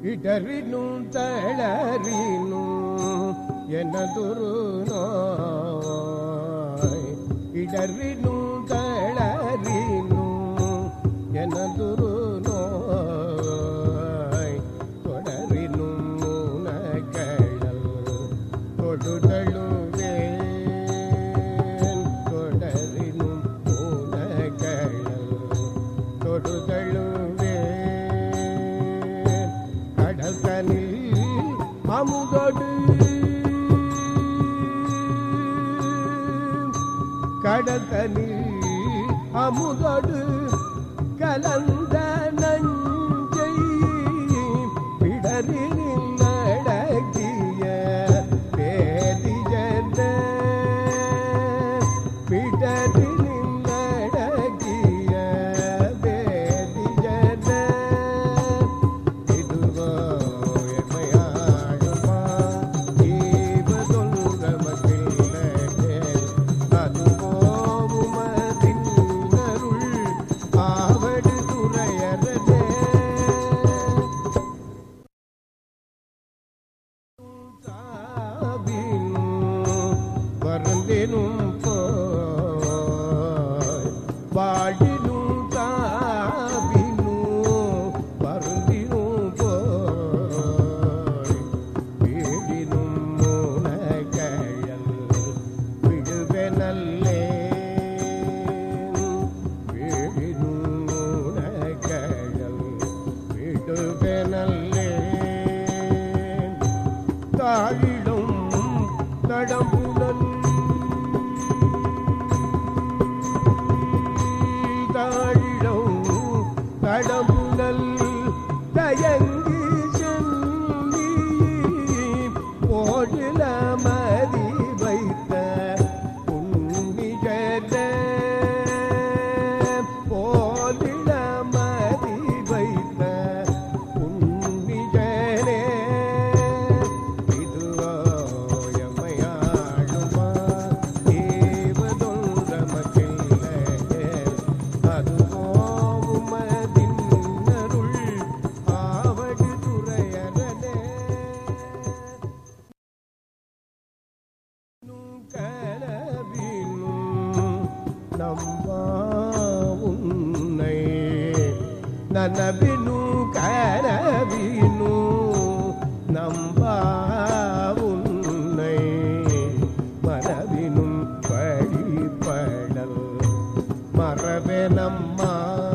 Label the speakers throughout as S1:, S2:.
S1: இடறினும் தளறினும் எனதொரு நோய் இடறினும் தளறினும் எனதொரு நோய் தொடரினும் உனக்கழல் தொடுதழுவேன் தொடரினும் உனக்கழல் தொடுதழுவேன் கடல் தனில் அமுதொடு கடல் தனில் அமுதொடு கலந்த நஞ்சை பிடரினில் நடக்கிய பேரிஜன பிடரினில் நடக்கிய பேரிஜன இதுவோ எம்மையாடுமா ஈவதொன்ற மகிழ்ந்தே அதுவோ உமதின் அருள் ஆவடு துறையரனே வருந்தினும் போய் வாழினும் தாவினும் வருந்தினும் போய் வீடினும் மூனகழல் விடுவெனல்லே வீடினும் மூனகழல் விடுவெனல்லே தாழிடும் தடம்புடன் தாழிடும் தடம்புடல் தயங்கு செல்லி போடில மதி வைத்த புண்ணியர போலில மதி வைத்த புண்ணியரே இதுவோ எம்மையாடுமா தேவதொன்ற மகிழ்ந்தே அதுவோ உமதின் அருள் ஆவடு துறையரனே கனவினும் நம்பா உன்னை நனவினு கனவினு நம்பா உன்னை மரபினும் வழிபடல் மரபே நம்மா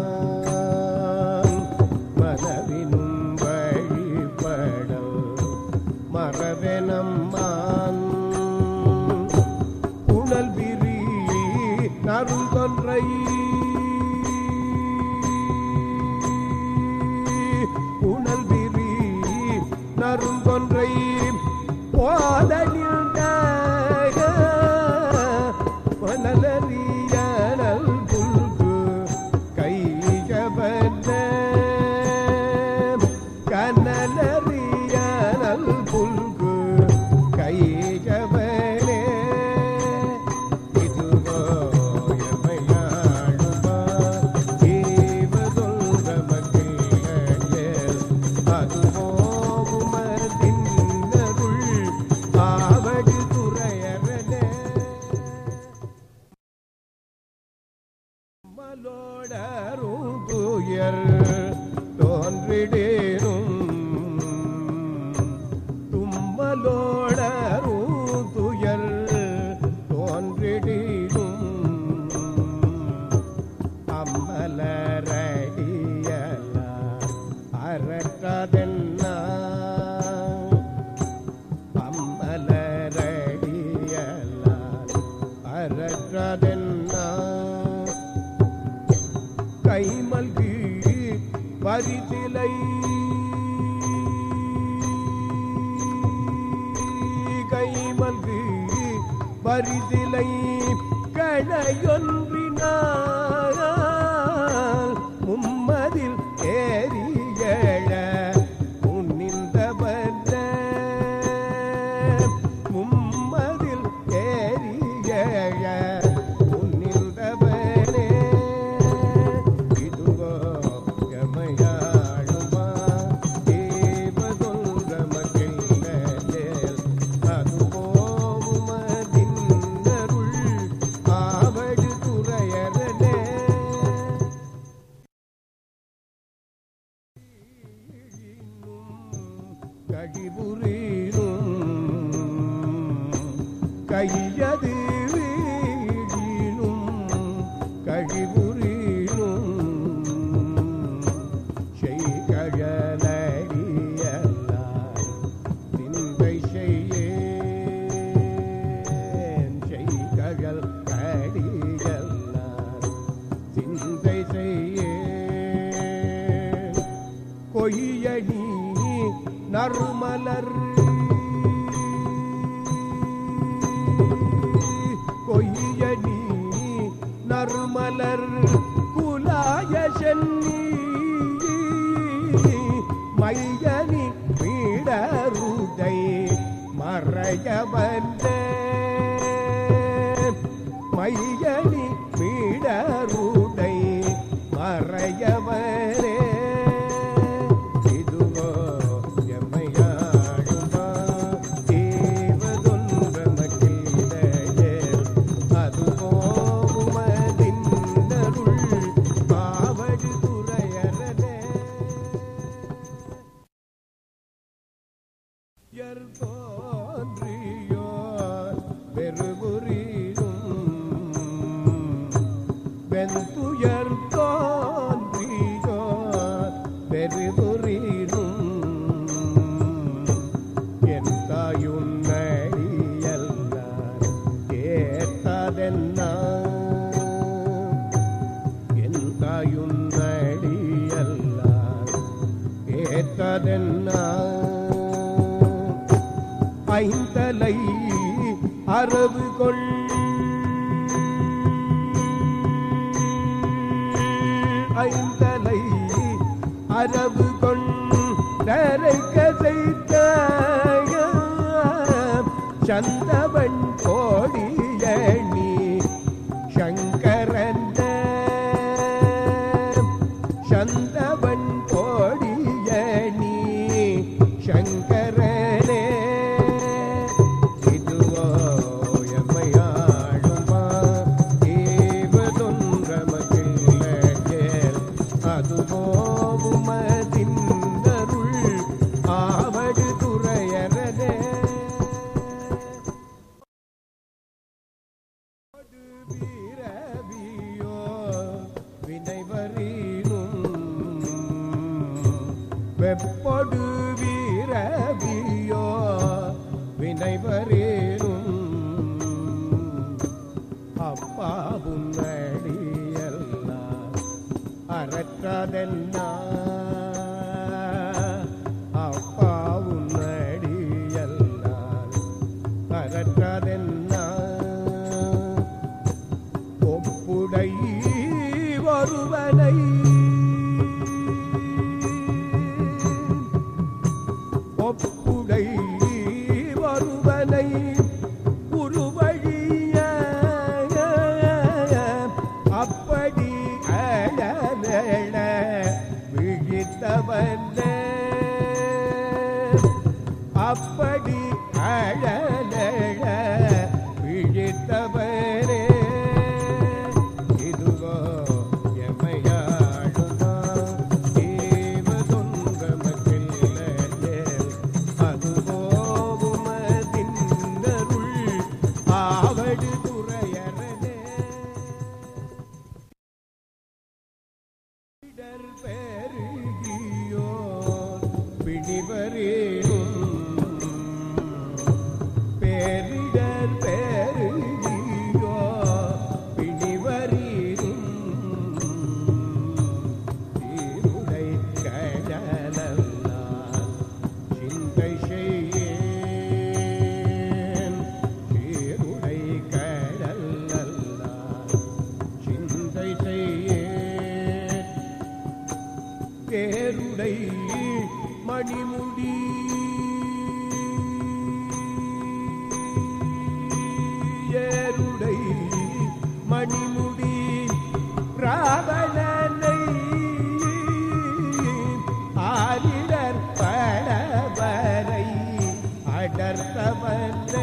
S1: மரபினும் வழிபடல் மரபே நம்மான் புனல் விரி நருங்கொன்றை புனல் விரி நருங்கொன்றை போதனில் மணலறியனல் புல்கு கைகபத்த கனலறியனல் புல்கு கைகபனே இதுவோ எம்மையாடுமா தேவதொன்ற மகிழ்ந்தே அதுவோ உமதின் அருள் ஆவடு துறையரனே மலோடரும் துயர் தோன்றிடேனும் தும்மலோடரும் துயர் தோன்றிடேனும் அம்மலரடியல அறற்றதென்ன அம்மலரடியல அறற்றதென்ன கைமல்கு பரிதிலை கைமல்கு பரிதிலை கணையொன்றினால் மும்மதில் ஏறியழ முன்னின்றவன மும்மதில் ஏறியழ முன்னின்றவனே இதுவோ எமையாடுமா தேவ கழிபுரீனும் கையது வீழினும் கழிபுரீனும் செய்கழலடியல்லார் சிந்தை செய்யேன் செய்கழல் அடியல்லார் சிந்தை செய்யேன் கொய்யணி நறுமலர் கொய்யணி நறுமலர் குலாய சென்னி மையனி மீடருதை மறைய வந்த மையனி மீடருடை மறையவரே இதுவோ எம்மையாடுமா தேவதொன்றமக்கிடையே அதுவோ உமதின்னருள் பாவடு துறையரனே தோன்றியோ பெருபுரியும் வெந்துயர் தோன்றியோ பெருபுரியும் என் தாயுன் நடியல்லார் கேட்டதென்ன என் தாயுன் நடியல்லார் கேட்டதென்ன ஐந்தலை அரவு கொள் ஐந்தலை அரவு கொண்டரை கசைத்த சந்தவன் கோடியணி சங்கரன் சந்தவன் கோடியணி சங்கரனே இதுவோ எம்மையாடுமா தேவதொன்றமகில்லேல் அதுவோ உமதின்னருள் ஆவடு துறையரனே வீரவியோ வினைவரீனும் வெப்பொடு வீரவியோ வினைவரேனும் அப்பாவும் நடியல்லாம் அறற்றதென்ன அப்பாவும் நடியல்லாம் அறற்றதென்ன ஒப்புடை ஒருவனை ஒப்புடை ஒருவனை உருவழிய அப்படி அழல விழித்தவன் அப்படி அழல விழித்தவரே இதுவோ எமையாடுமா தேவதொன்றமக்கில்லையே அதுவோ உமதின்னருள் ஆவடு துறையரனே இடர் பெருகியோ பிடிவரேனும் பேரிடர் பெருகியோ பிடிவரேனும் தீருடை கடலல்லால் சிந்தை செய்யேன் சீருடை கடலல்லால் சிந்தை செய்யேன் பேருடை மணிமுடி ஏருடை மணிமுடி ராவணனை ஆரிடர் படவரை அடர்த்தவனே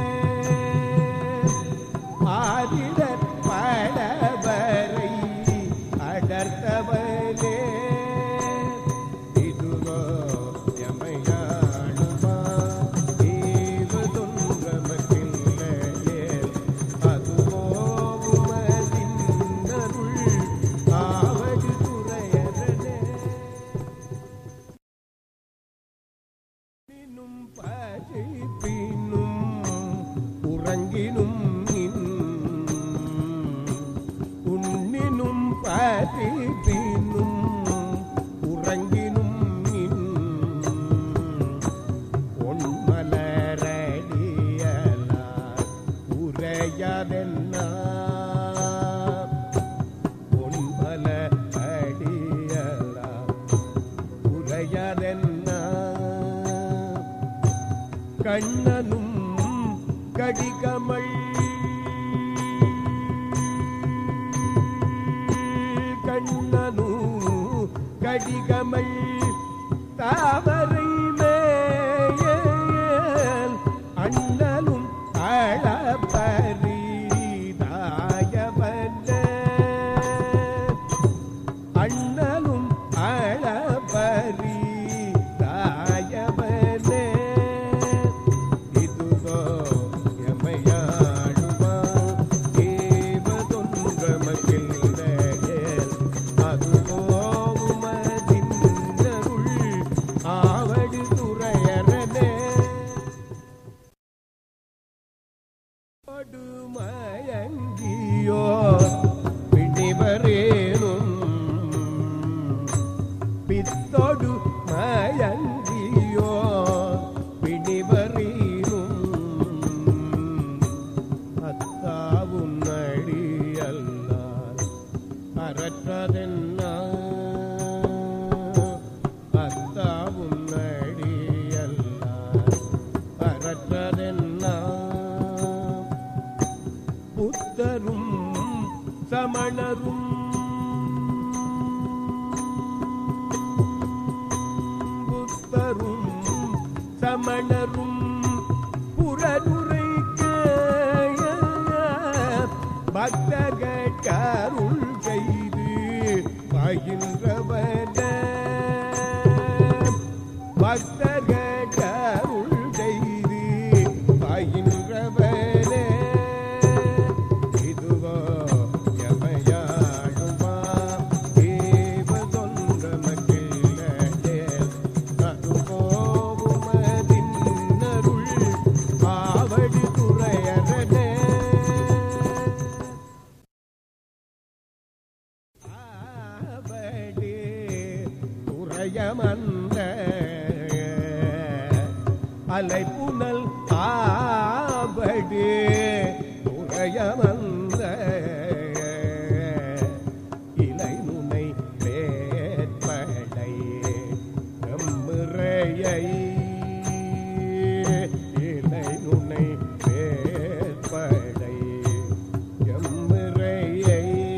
S1: ஆரிடர் படவரை அடர்த்தவனே இதுவோ எமையாடுமா உடையதென்ன கண்ணனும் கடிகமள் கண்ணனும் கடிகமள் தாவரை மேயல் அண்ணலும் அளப்பரிதாயவல்ல அண்ணலும் அளப்பரிதாயவனே இதுவோ எமையாடுமா தேவதொன்றமக்கில்லையேல் அதுவோ உமதின்னருள் ஆவடு துறையரனே கொடுமயங்கியோ பிணிவரேனும் பித்தொடு மயங்கியோ பிணிவரீனும் அத்தாவும் நடியல்லால் அறற்றதென்ன அத்தாவும் நடியல்லால் அறற்றதென்ன புத்தரும் சமணரும் புத்தரும் சமணரும் புறனுரைக்க பக்தகருள் செய்து பகின்றவன பக்தகருள் செய்து பகின்றவனே இதுவோ எமையாடுமா தேவதொன்ற மக்களே அதுபோவுமதின்னருள் ஆவடி துறையரனே ஆவடி துறையமந்த அலைப்புனல் ஆவடி துறையமந்த இலை நுனை வேற்படை எம்முறையை இலை நுனை வேற்படை எம்முறையை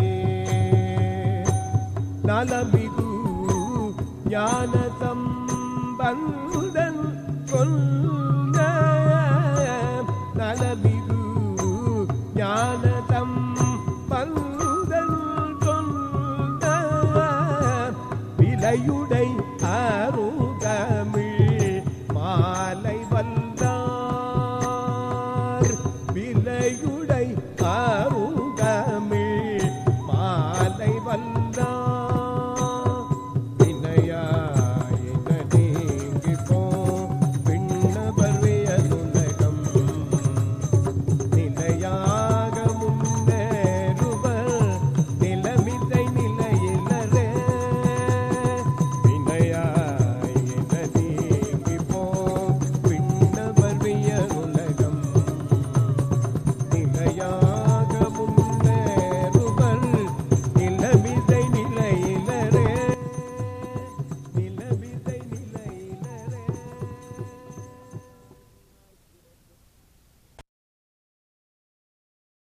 S1: நலமிகு ஞான சம்பந்தன் சொன்ன நலமிகு ஞான சம்பந்தன் சொன்ன விலையுடை அருள்